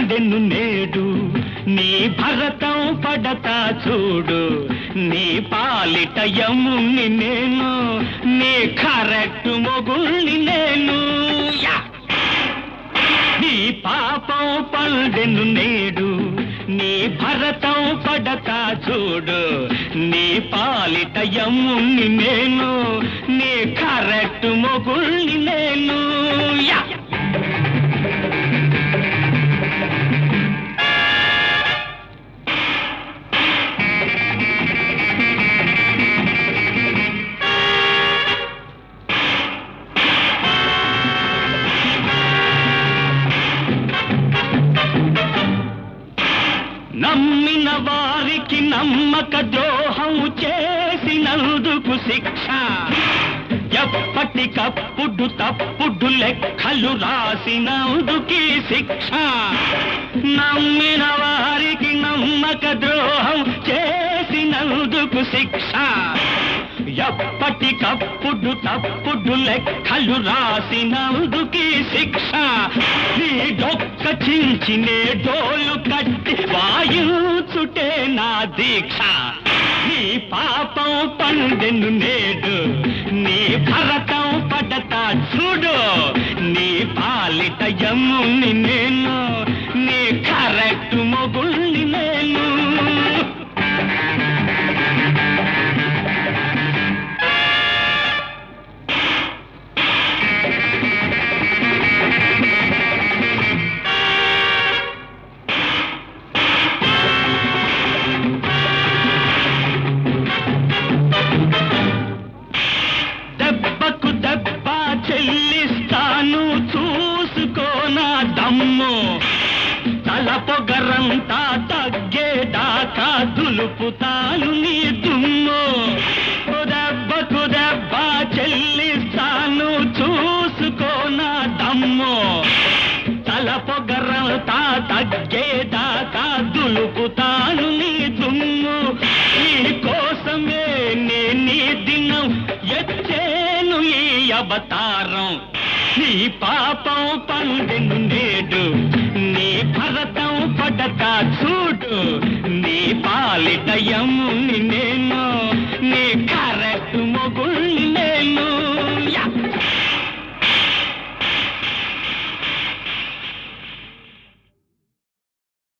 పండెను నేడు నీ భరతం పడతా చూడు నీ పాలిట యముని నేను నీ కరెక్ట్ మొగుల్ని నేను యా! నీ పాపం పండెను నేడు నీ భరతం పడతా చూడు నీ పాలిట యముని నేను నీ కరెక్ట్ మొగుల్ని నేను యా నమ్మిన వారికి నమ్మక ద్రోహం చేసినందుకు శిక్ష ఎప్పటికప్పుడు తప్పుడు లెక్కలు రాసినందుకి శిక్ష నమ్మిన వారికి నమ్మక ద్రోహం చేసినందుకు శిక్ష ఎప్పటికప్పుడు తప్పుడు లెక్కలు రాసినందుకి శిక్ష నీ డొక్క చించినే డోలు కట్టి వాయుచుటే నా దీక్ష నీ పాపం పండెను నేడు నీ భరతం పడతా చూడు నీ పాలిట యముని నేను నీ కరెక్ట్ మొగుల్ని నేను దెబ్బకు దెబ్బ చెల్లిస్తాను చూసుకోనా దమ్ము తల పొగరంతా తగ్గేదాకా దులుపుతాను నీ దుమ్ము ఓ దెబ్బకు దెబ్బ చెల్లిస్తాను చూసుకోనా దమ్ము తల పొగరంతా తగ్గేదాకా దులుపుతాను నీ దుమ్ము నీ కోసమే నేను నీ దినం ఎచ్చేను ఈ అవతారం నీ పాపం పండెను నేడు నీ భరతం పడతా చూడు నీ పాలిటయము